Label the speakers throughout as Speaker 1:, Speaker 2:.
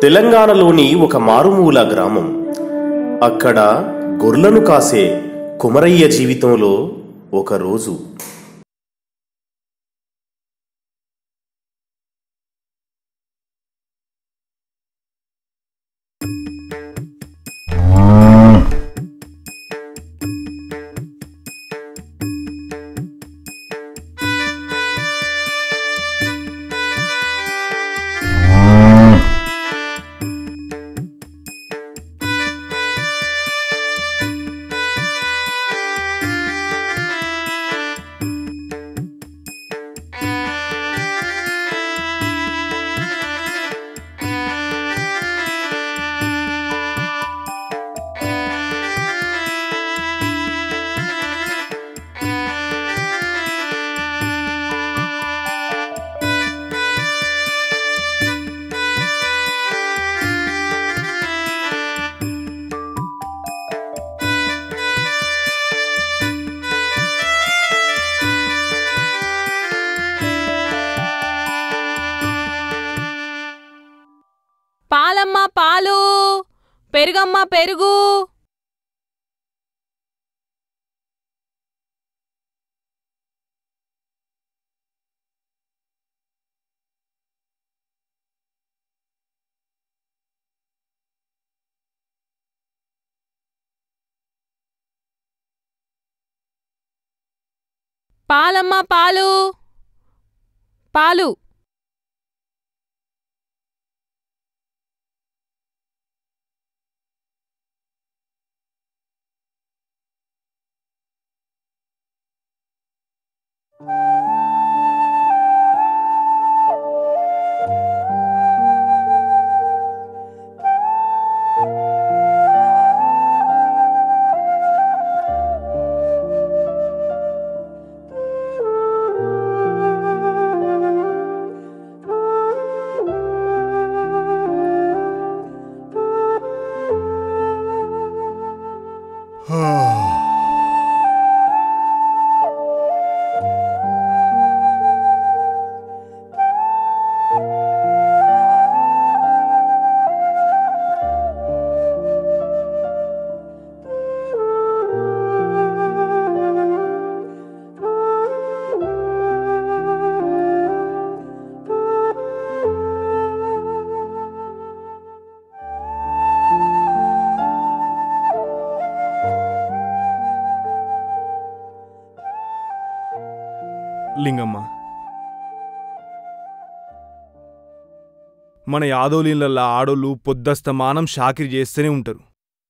Speaker 1: తెలంగాణలోని ఒక మారుమూల గ్రామం అక్కడ గొర్లను కాసే కుమరయ్య జీవితంలో ఒక రోజు
Speaker 2: పాలమ్మ పాలు పెరుగమ్మ పెరుగు పాలమ్మ పాలు పాలు
Speaker 3: లింగమ్మ మన యాదోలీలల్లా ఆడోళ్ళు పొద్దస్తమానం షాకిరి చేస్తూనే ఉంటారు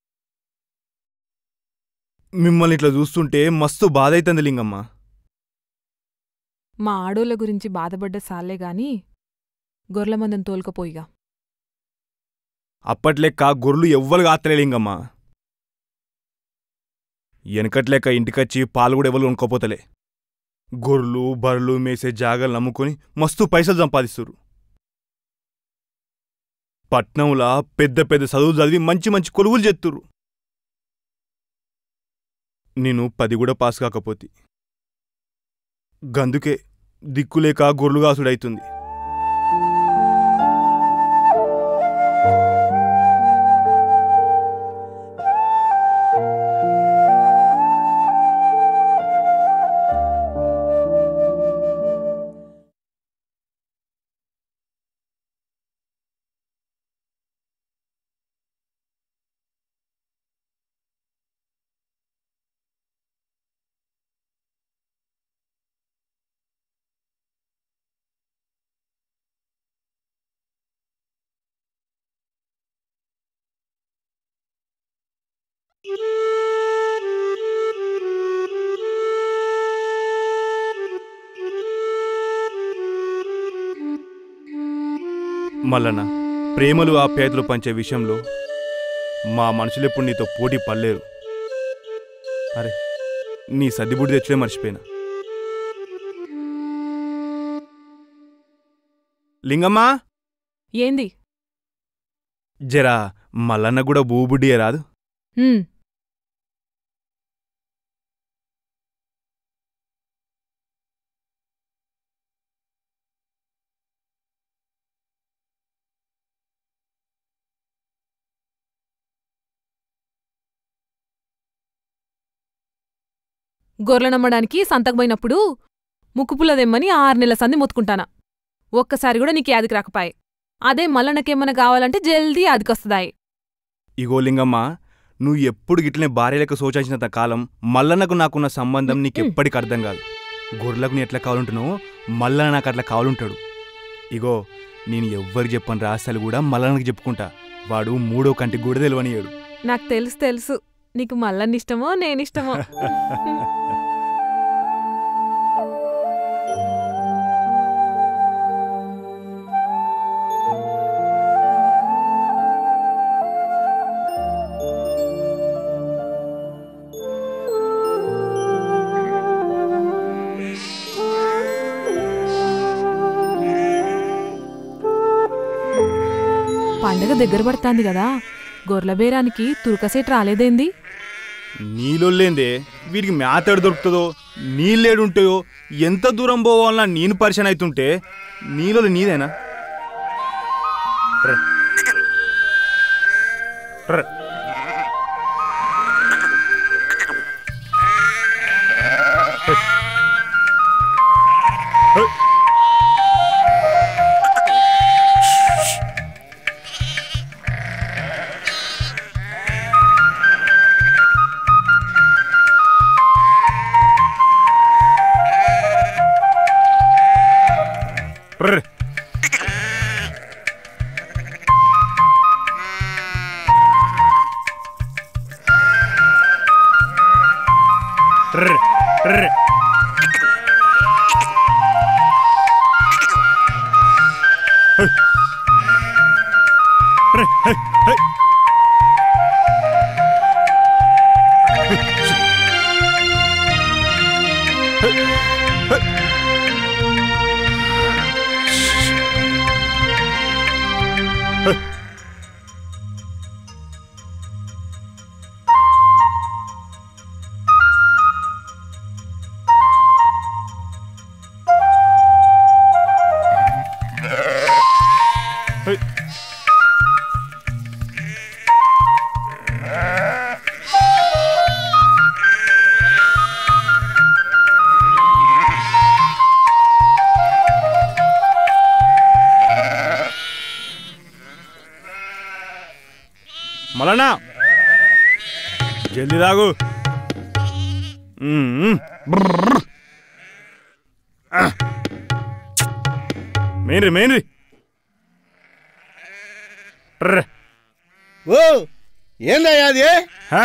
Speaker 3: మిమ్మల్ని ఇట్లా చూస్తుంటే మస్తు బాధ అవుతుంది లింగమ్మ
Speaker 2: మా ఆడోళ్ళ గురించి బాధపడ్డ సాలే గాని గొర్రెలమందం తోలుకపోయిగా
Speaker 3: అప్పట్లెక్క గొర్రెలు ఎవ్వరు కాత్తలే లింగమ్మ వెనకట్లెక్క ఇంటికొచ్చి పాలు కూడా ఎవరు కొనుక్కోపోతలే గొర్రెలు బర్రెలు మేసే జాగాలు నమ్ముకొని మస్తు పైసలు సంపాదిస్తురు పట్నంలా పెద్ద పెద్ద చదువులు చదివి మంచి మంచి కొలువులు చేస్తురు నేను పది కూడా పాస్ కాకపోతే గందుకే దిక్కులేక గొర్రెలుగాసుడైతుంది మల్లన్న ప్రేమలు ఆప్యాయతలు పంచే విషయంలో మా మనుషులెప్పుడు నీతో పోటీ పడలేరు అరే నీ సర్దిబుడి తెచ్చులే మర్చిపోయినా లింగమ్మా
Speaker 2: ఏంది
Speaker 3: జరా మల్లన్న కూడా బూబుడ్డియే రాదు
Speaker 2: ఉమ్, గొర్రెనమ్మడానికి సంతకపోయినప్పుడు ముక్కుపుల్లదెమ్మని ఆరు నెలల సంది మొత్తుకుంటానా ఒక్కసారి కూడా నీకు యాదికి రాకపాయే అదే మల్లన్నకేమన్నా కావాలంటే జల్దీ యాదికొస్తదాయి
Speaker 3: ఇగో లింగమ్మ నువ్వు ఎప్పుడు గిట్లనే భార్యలకు సోచాల్సినంత కాలం మల్లన్నకు నాకున్న సంబంధం నీకు ఎప్పటికి అర్థం కాదు గొర్రెలకు నీ ఎట్లా కావాలంటున్నావో మల్లన్న నాకు అట్లా కావాలంటాడు ఇగో నేను ఎవ్వరికి చెప్పని రాస్తాలు కూడా మల్లన్నకు చెప్పుకుంటా వాడు మూడో కంటికి కూడా తెలివనియాడు
Speaker 2: నాకు తెలుసు తెలుసు నీకు మల్లన్నిష్టమో నేనిష్టమో పండగ దగ్గర పడుతాంది కదా గొర్రెల బేరానికి తురకసేట్ రాలేదేంది
Speaker 3: నీళ్ళొల్లేందే వీడికి మేతాడు దొరుకుతుందో నీళ్ళేడుంటాయో ఎంత దూరం పోవాలన్నా నేను పరిచయం అవుతుంటే నీళ్ళు నీదేనా ర్ర. ర్ర. హే. ర్ర. ర్ర. ర్ర. హే. ర్ర. హే. హే. హే. హే. హే. హే. మలనా జల్దీ రాగు మెయిన్రి మెయిన్రి ర్ర.
Speaker 4: ఓ ఏందయ్యా అది
Speaker 3: హా,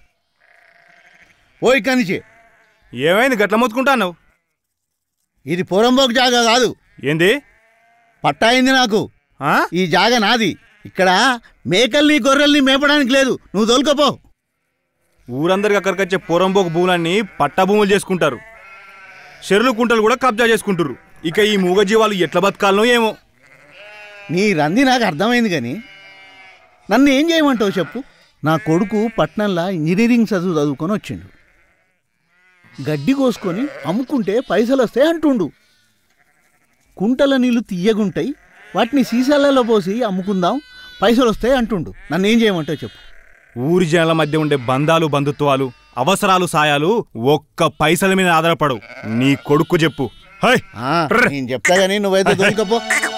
Speaker 4: ఓ ఇక్కడి నుంచి
Speaker 3: ఏమైంది గట్ల మొత్తుకుంటాను
Speaker 4: ఇది పొరంబోకు జాగా కాదు
Speaker 3: ఏంది
Speaker 4: పట్టా అయింది నాకు
Speaker 3: ఆ?
Speaker 4: ఈ జాగా నాది ఇక్కడ మేకల్ని గొర్రెల్ని మేపడానికి లేదు నువ్వు తోలుకపో
Speaker 3: ఊరందరికి అక్కడికి వచ్చే పొరంబోకు భూములన్నీ పట్టా భూములు చేసుకుంటారు చెరులు కుంటలు కూడా కబ్జా చేసుకుంటారు ఇక ఈ మూగజీవాలు ఎట్లా బతకాలనో ఏమో
Speaker 4: నీ రంది నాకు అర్థమైంది కానీ నన్ను ఏం చేయమంటావు చెప్పు నా కొడుకు పట్నంలో ఇంజనీరింగ్ చదువు చదువుకొని వచ్చిండు గడ్డి కోసుకొని అమ్ముకుంటే పైసలు వస్తాయి అంటుండు కుంటల నీళ్లు తీయగుంటాయి వాటిని సీసాలలో పోసి అమ్ముకుందాం పైసలు వస్తాయి అంటుండు నన్ను ఏం చేయమంటావు చెప్పు
Speaker 3: ఊరి జనాల మధ్య ఉండే బంధాలు బంధుత్వాలు అవసరాలు సాయాలు ఒక్క పైసల మీద ఆధారపడవు నీ కొడుకు చెప్పు హై
Speaker 4: ఆ, నేను చెప్తా కానీ నువ్వైతే దొరికపో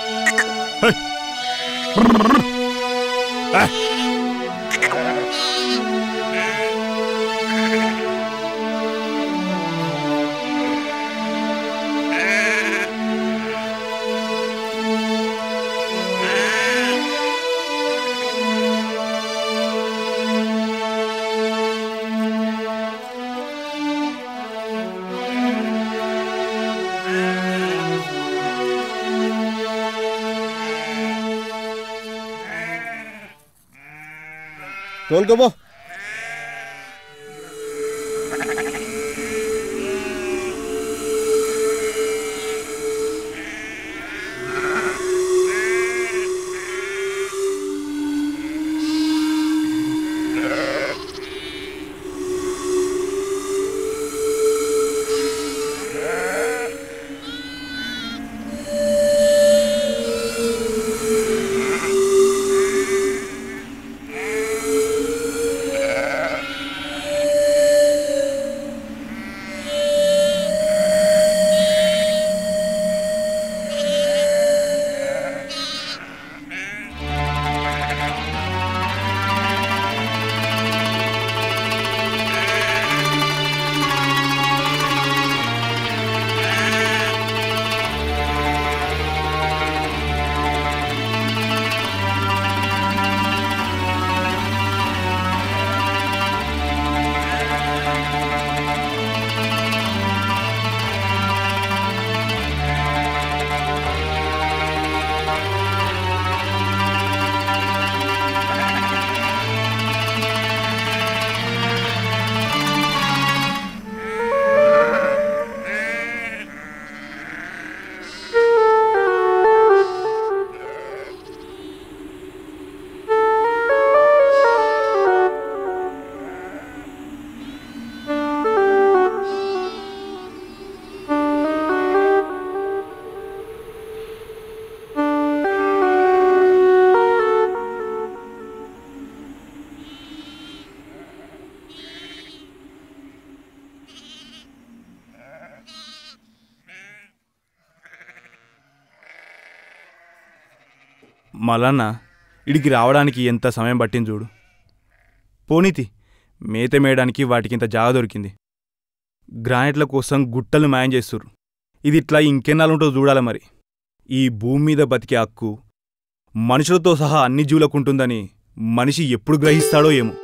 Speaker 4: తోలుకపో
Speaker 3: మల్లన్న ఇడికి రావడానికి ఎంత సమయం పట్టింది చూడు పోనీతి మేత మేయడానికి వాటికి ఇంత జాగ దొరికింది గ్రానైట్ల కోసం గుట్టలు మాయం చేస్తుర్రు ఇది ఇట్లా ఇంకెన్నాళ్ళు ఉంటుందో చూడాలి మరి ఈ భూమి మీద బతికే హక్కు మనుషులతో సహా అన్ని జీవులకు ఉంటుందని మనిషి ఎప్పుడు గ్రహిస్తాడో ఏమో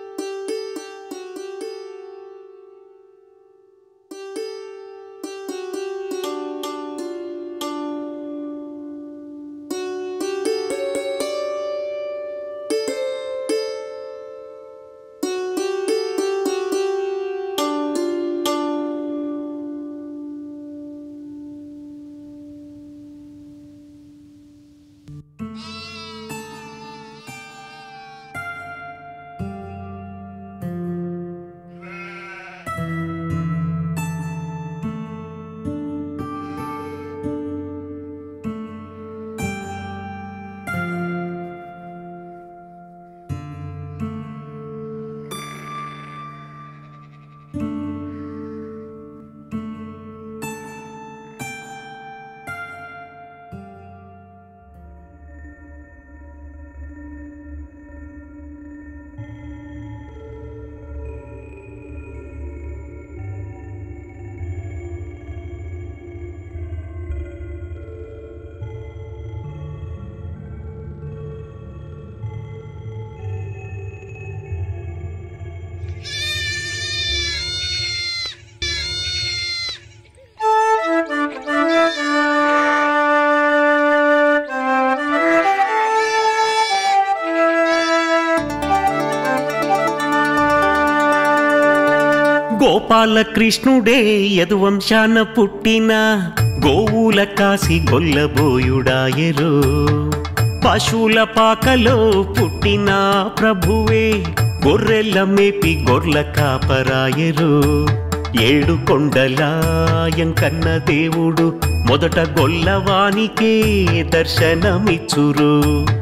Speaker 5: గోపాలకృష్ణుడే యదువంశాన పుట్టిన గోవుల కాసి గొల్లబోయుడాయరు పశువుల పాకలో పుట్టిన ప్రభువే గొర్రెల మేపి గొర్ల కాపరాయరు ఏడు కొండలాయం కన్న దేవుడు మొదట గొల్లవానికే దర్శనమిచ్చురు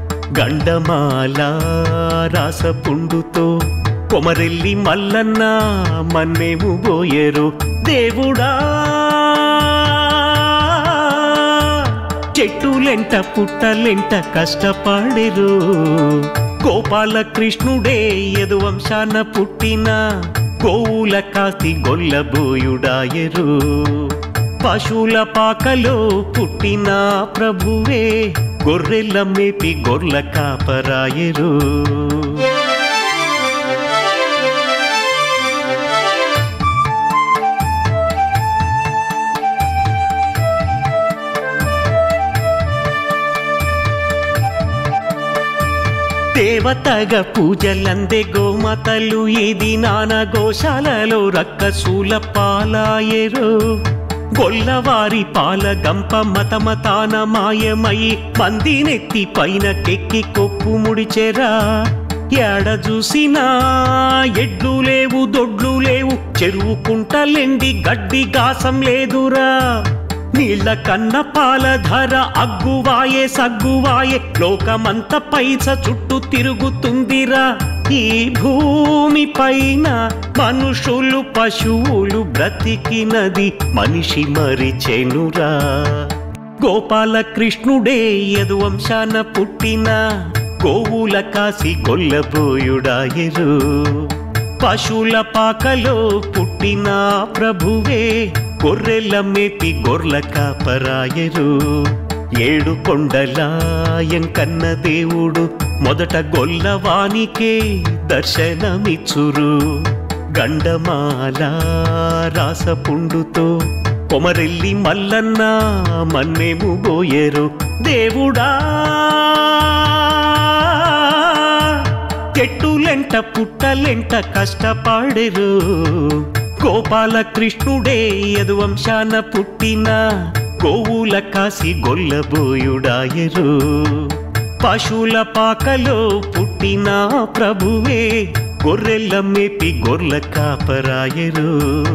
Speaker 5: గండమాల రాసపుండుతో కొమరెల్లి మల్లన్న మన్నేము పోయేరు దేవుడా చెట్టులెంట పుట్టలెంట కష్టపడెరు గోపాలకృష్ణుడే యదువంశాన పుట్టిన గోవుల కాస్తి గొల్లబోయుడాయరు పశువుల పాకలో పుట్టిన ప్రభువే గొర్రెల మేపి గొర్ల కాపరాయరు దేవతగా పూజలందే గోమాతలు ఇది నానా గోశాలలో రక్కసూల పాలాయరు గొల్లవారి పాల గంప మతమతాన మాయమై మందినెత్తి పైన కెక్కి కొప్పు ముడిచెరా ఏడ చూసినా ఎడ్లు లేవు దొడ్లు లేవు చెరువు కుంటలెండి గడ్డి గాసం లేదురా నీళ్ల కన్న పాల ధర అగ్గువాయే సగ్గువాయే లోకమంత పైస చుట్టూ తిరుగుతుందిరా ఈ భూమి పైన మనుషులు పశువులు బ్రతికినది మనిషి మరిచెనురా గోపాలకృష్ణుడే యదువంశాన పుట్టిన గోవుల కాసి గొల్లబోయుడాయరు పశువుల పాకలో పుట్టిన ప్రభువే గొర్రెల మేపి గొర్ల కాపరాయరు ఏడు కొండలాయం కన్న దేవుడు మొదట గొల్లవానికే దర్శనమిచ్చురు గండమాల రాసపుండుతో కొమరెల్లి మల్లన్న మన్నేము బోయరు దేవుడా చెట్టులెంట పుట్టలెంట కష్టపడెరు గోపాలకృష్ణుడే యదువంశాన పుట్టిన గోవుల కాసి గొల్లబోయుడాయరు పశువుల పాకలో పుట్టిన ప్రభువే గొర్రెల మేపి గొర్ల కాపరాయరు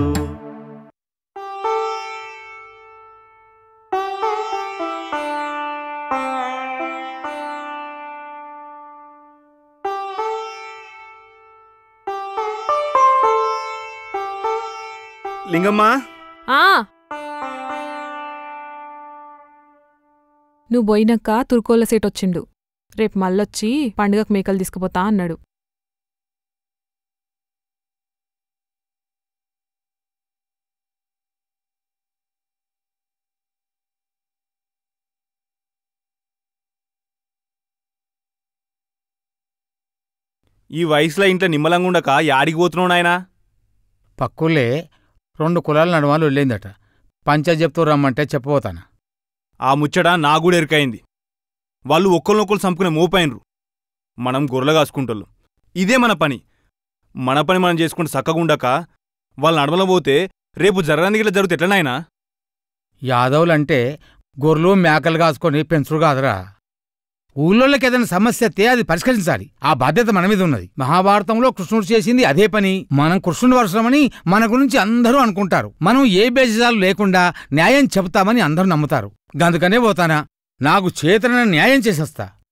Speaker 3: లింగమ్మా
Speaker 2: ఆ నువ్వు పోయినాక తుర్కోల సేట్ వచ్చిండు రేపు మళ్ళొచ్చి పండుగకు మేకలు తీసుకుపోతా అన్నాడు
Speaker 3: ఈ వయసులో ఇంట్లో నిమ్మలంగా ఉండక యాడికి పోతున్నావు నాయనా
Speaker 6: పక్కులే రెండు కులాల నడుమలు వెళ్ళిందట పంచాయత్ చెప్తూ రమ్మంటే చెప్పబోతాను
Speaker 3: ఆ ముచ్చట నా కూడా ఎరికైంది వాళ్ళు ఒక్కరినొక్కరు చంపుకునే మోపైనరు మనం గొర్రెలు కాసుకుంటోళ్ళు ఇదే మన పని మన పని మనం చేసుకుంటే చక్కగుండక వాళ్ళ నడమలో పోతే రేపు జరగడానికి ఇట్లా జరిగితే ఎట్లనైనా
Speaker 6: యాదవులంటే గొర్రెలు మేకలు కాసుకొని పెంచుడు కాదురా ఊళ్ళోళ్ళకి ఏదైనా సమస్య వస్తే అది పరిష్కరించాలి ఆ బాధ్యత మన మీద ఉన్నది మహాభారతంలో కృష్ణుడు చేసింది అదే పని మనం కృష్ణుడు వరుసమని మన గురించి అందరూ అనుకుంటారు మనం ఏ బేజాలు లేకుండా న్యాయం చెబుతామని అందరూ నమ్ముతారు గందుకనే పోతానా నాకు చేతన న్యాయం చేసేస్తా